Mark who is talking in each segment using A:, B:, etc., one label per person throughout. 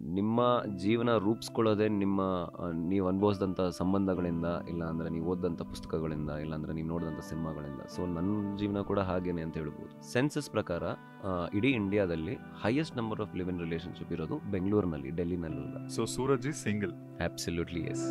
A: ನಿಮ್ಮ ಜೀವನ ರೂಪಿಸ್ಕೊಳ್ಳೋದೇ ನಿಮ್ಮ ಆ, ನೀವು ಅನುಭವಿಸಿದಂಥ ಸಂಬಂಧಗಳಿಂದ ಇಲ್ಲ ಅಂದರೆ ನೀವು ಓದಿದಂಥ ಪುಸ್ತಕಗಳಿಂದ ಇಲ್ಲ ಅಂದರೆ ನೀವು ನೋಡಿದಂಥ ಸಿನಿಮಾಗಳಿಂದ ಸೊ ನನ್ನ ಜೀವನ ಕೂಡ ಹಾಗೇನೆ ಅಂತ ಹೇಳ್ಬೋದು ಸೆನ್ಸಸ್ ಪ್ರಕಾರ ಆ, ಇಡೀ ಇಂಡಿಯಾದಲ್ಲಿ highest number of live in relationship ಇರೋದು ಬೆಂಗಳೂರಿನಲ್ಲಿ ಡೆಲ್ಲಿನಲ್ಲೂ ಇಲ್ಲ
B: ಸೊ ಸೂರಜ್ ಈ ಸಿಂಗಲ್
A: ಆಬ್ಸಲ್ಯೂಟ್ಲಿ ಎಸ್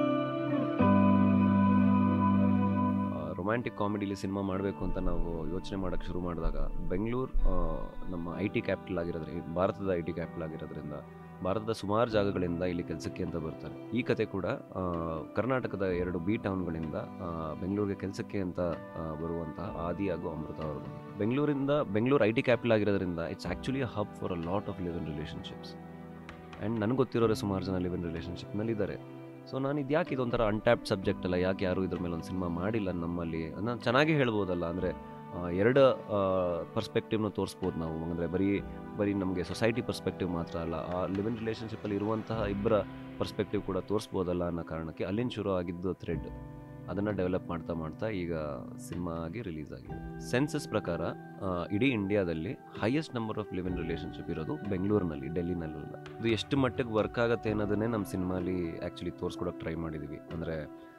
A: ರೊಮ್ಯಾಂಟಿಕ್ ಕಾಮಿಡಿಲಿ ಸಿನಿಮಾ ಮಾಡಬೇಕು ಅಂತ ನಾವು ಯೋಚನೆ ಮಾಡೋಕ್ಕೆ ಶುರು ಮಾಡಿದಾಗ ಬೆಂಗಳೂರು ನಮ್ಮ ಐ ಟಿ ಕ್ಯಾಪಿಟಲ್ ಆಗಿರೋದ್ರಿಂದ ಭಾರತದ ಐ ಟಿ ಕ್ಯಾಪಿಟಲ್ ಆಗಿರೋದ್ರಿಂದ ಭಾರತದ ಸುಮಾರು ಜಾಗಗಳಿಂದ ಇಲ್ಲಿ ಕೆಲಸಕ್ಕೆ ಅಂತ ಬರ್ತಾರೆ ಈ ಕತೆ ಕೂಡ ಆ, ಕರ್ನಾಟಕದ ಎರಡು ಬಿ ಟೌನ್ಗಳಿಂದ ಆ, ಬೆಂಗಳೂರಿಗೆ ಕೆಲಸಕ್ಕೆ ಅಂತ ಆ, ಬರುವಂತಹ ಆದಿ ಹಾಗೂ ಅಮೃತ ಅವರು ಬೆಂಗಳೂರಿಂದ ಬೆಂಗಳೂರು ಐ ಟಿ ಕ್ಯಾಪಿಟಲ್ ಆಗಿರೋದ್ರಿಂದ it's actually a hub for a lot of live in relationships and ನನಗೆ ಗೊತ್ತಿರೋರೆ ಸುಮಾರು ಜನ ಲಿವ್ ಇನ್ ರಿಲೇಷನ್ಶಿಪ್ನಲ್ಲಿ ಇದ್ದಾರೆ ಸೊ ನಾನು ಇದು ಯಾಕೆ ಇದೊಂಥರ ಅನ್ಟ್ಯಾಪ್ಡ್ ಸಬ್ಜೆಕ್ಟ್ ಅಲ್ಲ ಯಾಕೆ ಯಾರು ಇದ್ರ ಮೇಲೆ ಒಂದು ಸಿನಿಮಾ ಮಾಡಿಲ್ಲ ನಮ್ಮಲ್ಲಿ ನಾನು ಚೆನ್ನಾಗಿ ಹೇಳ್ಬೋದಲ್ಲ ಅಂದರೆ ಎರಡು ಪರ್ಸ್ಪೆಕ್ಟಿವ್ನ ತೋರಿಸ್ಬೋದು ನಾವು ಅಂದರೆ ಬರೀ ಬರೀ ನಮಗೆ ಸೊಸೈಟಿ ಪರ್ಸ್ಪೆಕ್ಟಿವ್ ಮಾತ್ರ ಅಲ್ಲ ಆ ಲಿವ್ ಇನ್ ರಿಲೇಷನ್ಶಿಪ್ಪಲ್ಲಿ ಇರುವಂತಹ ಇಬ್ಬರ ಪರ್ಸ್ಪೆಕ್ಟಿವ್ ಕೂಡ ತೋರಿಸ್ಬೋದಲ್ಲ ಅನ್ನೋ ಕಾರಣಕ್ಕೆ ಅಲ್ಲಿಂದ ಶುರು ಆಗಿದ್ದು ಥ್ರೆಡ್ ಅದನ್ನು ಡೆವಲಪ್ ಮಾಡ್ತಾ ಮಾಡ್ತಾ ಈಗ ಸಿನಿಮಾ ಆಗಿ ರಿಲೀಸ್ ಆಗಿದೆ ಸೆನ್ಸಸ್ ಪ್ರಕಾರ ಆ, ಇಡೀ ಇಂಡಿಯಾದಲ್ಲಿ highest number of live in relationship ಇರೋದು ಬೆಂಗಳೂರಿನಲ್ಲಿ ಡೆಲ್ಲಿನಲ್ಲೂ ಇಲ್ಲ ಇದು ಎಷ್ಟು ಮಟ್ಟಿಗೆ ವರ್ಕ್ ಆಗುತ್ತೆ ಅನ್ನೋದನ್ನೇ ನಮ್ಮ ಸಿನಿಮಾಲಿ ಆ್ಯಕ್ಚುಲಿ ತೋರಿಸ್ಕೊಡೋಕೆ ಟ್ರೈ ಮಾಡಿದ್ದೀವಿ ಅಂದರೆ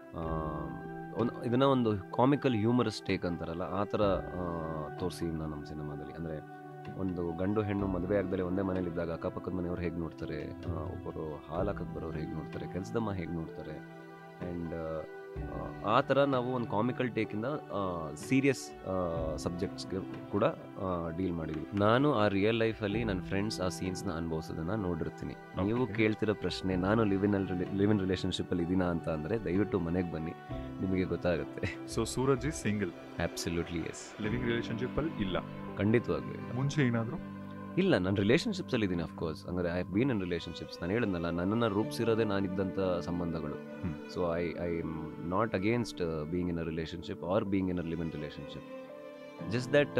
A: ಒಂದು ಇದನ್ನು ಒಂದು ಕಾಮಿಕಲ್ ಹ್ಯೂಮರಸ್ ಟೇಕ್ ಅಂತಾರಲ್ಲ ಆ ಥರ ತೋರಿಸಿ ನಾವು ನಮ್ಮ ಸಿನಿಮಾದಲ್ಲಿ ಅಂದರೆ ಒಂದು ಗಂಡು ಹೆಣ್ಣು ಮದುವೆ ಆಗದಲ್ಲಿ ಒಂದೇ ಮನೇಲಿದ್ದಾಗ ಅಕ್ಕಪಕ್ಕದ ಮನೆಯವ್ರು ಹೇಗೆ ನೋಡ್ತಾರೆ ಆ, ಒಬ್ಬರು ಹಾಲು ಹಾಕಕ್ಕೆ ಬರೋರು ಹೇಗೆ ನೋಡ್ತಾರೆ ಕೆಲಸದಮ್ಮ ಹೇಗೆ ನೋಡ್ತಾರೆ ಆ್ಯಂಡ್ ಆ ಥರ ನಾವು ಒಂದು ಕಾಮಿಕಲ್ ಟೇಕಿಂದ ಸೀರಿಯಸ್ ಸಬ್ಜೆಕ್ಟ್ಸ್ಗೆ ಕೂಡ ಡೀಲ್ ಮಾಡಿದ್ವಿ ನಾನು ಆ ರಿಯಲ್ ಲೈಫಲ್ಲಿ ನನ್ನ ಫ್ರೆಂಡ್ಸ್ ಆ ಸೀನ್ಸ್ನ ಅನುಭವಿಸೋದನ್ನ ನೋಡಿರ್ತೀನಿ ನೀವು
B: Okay.
A: ಕೇಳ್ತಿರೋ ಪ್ರಶ್ನೆ ನಾನು ಲಿವ್ ಇನ್ ಲಿವ್ ಇನ್ ರಿಲೇಷನ್ಶಿಪ್ಪಲ್ಲಿ ಇದೀನಾ ಅಂತ ಅಂದರೆ ದಯವಿಟ್ಟು ಮನೆಗೆ ಬನ್ನಿ ನಿಮಗೆ ಗೊತ್ತಾಗುತ್ತೆ
B: ಸೊ ಸೂರಜ್ ಈ single
A: absolutely yes
B: living relationship ಅಲ್ಲಿ ಇಲ್ಲ
A: ಖಂಡಿತವಾಗ್ಲೂ ಇಲ್ಲ
B: ಮುಂಚೆ ಏನಾದ್ರು
A: ಇಲ್ಲ ನಾನು ರಿಲೇಷನ್ಶಿಪ್ಸಲ್ಲಿ ಇದ್ದೀನಿ ಅಫ್ಕೋರ್ಸ್ ಅಂದರೆ ಐ ಬೀನ್ ಇನ್ ರಿಲೇಷನ್ಶಿಪ್ಸ್ ನಾನು ಹೇಳಿದ್ನಲ್ಲ ನನ್ನನ್ನು ರೂಪಿಸಿರೋದೇ ನಾನಿದ್ದಂಥ ಸಂಬಂಧಗಳು
B: hmm.
A: So I I am not against being in a relationship or being in a live in relationship just that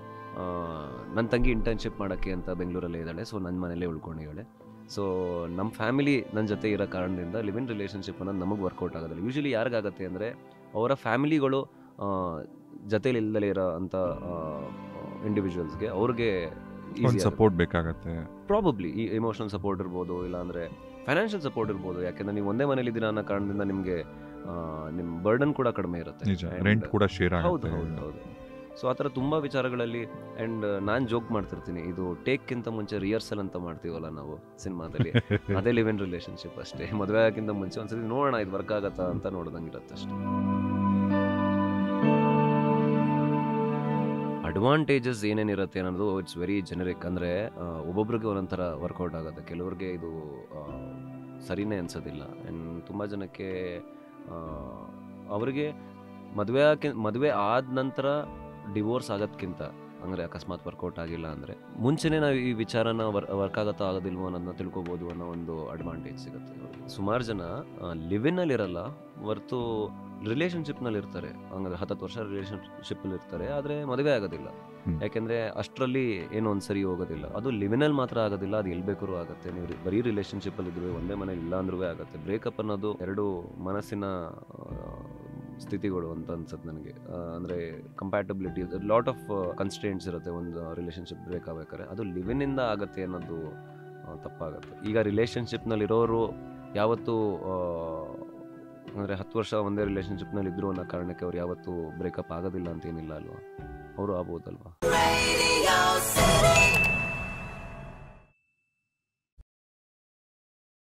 A: ನನ್ನ ತಂಗಿ ಇಂಟರ್ನ್ಶಿಪ್ ಮಾಡೋಕ್ಕೆ ಅಂತ ಬೆಂಗಳೂರಲ್ಲೇ ಇದ್ದಾಳೆ ಸೊ ನನ್ನ ಮನೇಲೇ ಉಳ್ಕೊಂಡಿದ್ದಾಳೆ ಸೊ ನಮ್ಮ ಫ್ಯಾಮಿಲಿ ನನ್ನ ಜೊತೆ ಇರೋ ಕಾರಣದಿಂದ ಲಿವ್ ಇನ್ ರಿಲೇಷನ್ಶಿಪ್ ಅನ್ನೋದು ನಮಗೆ ವರ್ಕೌಟ್ ಆಗೋದಿಲ್ಲ ಯೂಶಲಿ ಯಾರಿಗಾಗತ್ತೆ ಅಂದರೆ ಅವರ ಫ್ಯಾಮಿಲಿಗಳು ಜೊತೆಲಿ ಇಲ್ದಲೇ ಇರೋ ಅಂಥ ಇಂಡಿವಿಜುವಲ್ಸ್ಗೆ ಅವ್ರಿಗೆ
B: ಒಂದು ಸಪೋರ್ಟ್ ಬೇಕಾಗತ್ತೆ
A: ಪ್ರಾಬಬ್ಲಿ ಈ ಎಮೋಷನಲ್ ಸಪೋರ್ಟ್ ಇರ್ಬೋದು ಇಲ್ಲಾಂದರೆ ಫೈನಾನ್ಷಿಯಲ್ ಸಪೋರ್ಟ್ ಇರ್ಬೋದು ಯಾಕೆಂದ್ರೆ ನೀವು ಒಂದೇ ಮನೇಲಿ ಇದ್ದೀರಾ ಅನ್ನೋ ಕಾರಣದಿಂದ ನಿಮಗೆ ನಿಮ್ಮ ಬರ್ಡನ್ ಕೂಡ ಕಡಿಮೆ ಇರುತ್ತೆ
B: ನಿಜ
A: And-
B: ರೆಂಟ್ ಕೂಡ ಶೇರ್
A: ಹೌದು
B: ಆಗುತ್ತೆ
A: ಹೌದು ಹೌದು ಸೊ ಆ ಥರ ತುಂಬ ವಿಚಾರಗಳಲ್ಲಿ ಆ್ಯಂಡ್ ನಾನು ಜೋಕ್ ಮಾಡ್ತಿರ್ತೀನಿ ಇದು ಟೇಕ್ಕಿಂತ ಮುಂಚೆ ರಿಹರ್ಸಲ್ ಅಂತ ಮಾಡ್ತೀವಲ್ಲ ನಾವು ಸಿನಿಮಾದಲ್ಲಿ ಅದೇ ಲಿವ್ ಇನ್ ರಿಲೇಷನ್ಶಿಪ್ ಅಷ್ಟೇ ಮದುವೆ ಆಗೋಕ್ಕಿಂತ ಮುಂಚೆ ಒಂದ್ಸತಿ ನೋಡೋಣ ಇದು ವರ್ಕ್ ಆಗತ್ತಾ ಅಂತ ನೋಡ್ದಂಗಿರುತ್ತೆ ಅಷ್ಟೇ ಅಡ್ವಾಂಟೇಜಸ್ ಏನೇನಿರುತ್ತೆ ಅನ್ನೋದು ಇಟ್ಸ್ ವೆರಿ ಜನರಿಕ್ ಅಂದರೆ ಒಬ್ಬೊಬ್ರಿಗೆ ಒಂದೊಂಥರ ವರ್ಕೌಟ್ ಆಗುತ್ತೆ ಕೆಲವ್ರಿಗೆ ಇದು ಆ, ಸರಿನೇ ಅನ್ಸೋದಿಲ್ಲ ಆ್ಯಂಡ್ ತುಂಬ ಜನಕ್ಕೆ ಆ, ಅವರಿಗೆ ಮದುವೆ ಆಕೆ ಮದುವೆ ಆದ ನಂತರ ಡಿವೋರ್ಸ್ ಆಗೋದ್ಕಿಂತ ಅಂದರೆ ಅಕಸ್ಮಾತ್ ವರ್ಕೌಟ್ ಆಗಿಲ್ಲ ಅಂದರೆ ಮುಂಚೆನೇ ನಾವು ಈ ವಿಚಾರನ ವರ್ಕ್ ಆಗುತ್ತೋ ಆಗೋದಿಲ್ವೋ ಅನ್ನೋದನ್ನ ತಿಳ್ಕೊಬೋದು ಅನ್ನೋ ಒಂದು ಅಡ್ವಾಂಟೇಜ್ ಸಿಗುತ್ತೆ ಸುಮಾರು ಜನ ಲಿವಿನಲ್ಲಿ ಇರಲ್ಲ ಹೊರ್ತು ರಿಲೇಷನ್ಶಿಪ್ನಲ್ಲಿ ಇರ್ತಾರೆ ಹಂಗಂದ್ರೆ ಹತ್ತತ್ತು ವರ್ಷ ರಿಲೇಷನ್ಶಿಪ್ಪಲ್ಲಿ ಇರ್ತಾರೆ ಆದರೆ ಮದುವೆ ಆಗೋದಿಲ್ಲ
B: ಹ್ಮ್.
A: ಯಾಕೆಂದರೆ ಅಷ್ಟರಲ್ಲಿ ಏನೋ ಒಂದು ಸರಿ ಹೋಗೋದಿಲ್ಲ ಅದು ಲಿವಿನಲ್ಲಿ ಮಾತ್ರ ಆಗೋದಿಲ್ಲ ಅದು ಎಲ್ಲಿ ಬೇಕಾದ್ರೂ ಆಗುತ್ತೆ ನೀವು ರಿ- ಬರೀ ರಿಲೇಷನ್ಶಿಪ್ಪಲ್ಲಿ ಇದ್ರೆ ಒಂದೇ ಮನೇಲಿ ಇಲ್ಲ ಅಂದ್ರೂ ಆಗುತ್ತೆ ಬ್ರೇಕಪ್ ಅನ್ನೋದು ಎರಡು ಮನಸ್ಸಿನ ಆ, ಸ್ಥಿತಿಗಳು ಅಂತ ಅನ್ಸುತ್ತೆ ನನಗೆ ಅಂದರೆ ಕಂಪ್ಯಾಟಬಿಲಿಟಿ ಲಾಟ್ ಆಫ್ ಕನ್ಸ್ಟೆಂಟ್ಸ್ ಇರುತ್ತೆ ಒಂದು ರಿಲೇಷನ್ಶಿಪ್ ಬ್ರೇಕ್ ಆಗ್ಬೇಕಾದ್ರೆ ಅದು ಲಿವಿನಿಂದ ಆಗುತ್ತೆ ಅನ್ನೋದು ಆ, ತಪ್ಪಾಗುತ್ತೆ ಈಗ ರಿಲೇಷನ್ಶಿಪ್ನಲ್ಲಿರೋರು ಯಾವತ್ತೂ ಅಂದರೆ ಹತ್ತು ವರ್ಷ ಒಂದೇ ರಿಲೇಷನ್ಶಿಪ್ನಲ್ಲಿ ಇದ್ರು ಅನ್ನೋ ಕಾರಣಕ್ಕೆ ಅವ್ರು ಯಾವತ್ತೂ ಬ್ರೇಕಪ್ ಆಗೋದಿಲ್ಲ ಅಂತ ಏನಿಲ್ಲ ಅಲ್ವಾ ಅವರು ಆಗ್ಬೋದಲ್ವಾ
C: Radio City.